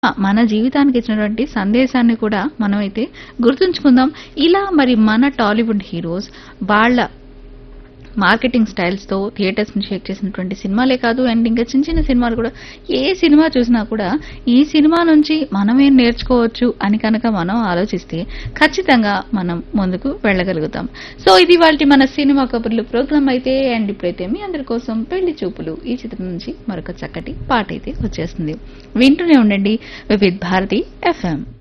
మన జీవితానికి ఇచ్చినటువంటి సందేశాన్ని కూడా మనమైతే గుర్తుంచుకుందాం ఇలా మరి మన టాలీవుడ్ హీరోస్ వాళ్ళ మార్కెటింగ్ స్టైల్స్ తో థియేటర్స్ ని షేక్ చేసినటువంటి సినిమాలే కాదు అండ్ ఇంకా చిన్న చిన్న సినిమాలు కూడా ఏ సినిమా చూసినా కూడా ఈ సినిమా నుంచి మనం ఏం నేర్చుకోవచ్చు అని కనుక మనం ఆలోచిస్తే ఖచ్చితంగా మనం ముందుకు వెళ్ళగలుగుతాం సో ఇది వాళ్ళ మన సినిమా కబుర్లు ప్రోగ్రామ్ అయితే అండ్ ఇప్పుడైతే మీ అందరి కోసం పెళ్లి చూపులు ఈ చిత్రం నుంచి మరొక చక్కటి పాట అయితే వచ్చేస్తుంది వింటూనే ఉండండి వివిధ్ భారతి ఎఫ్ఎం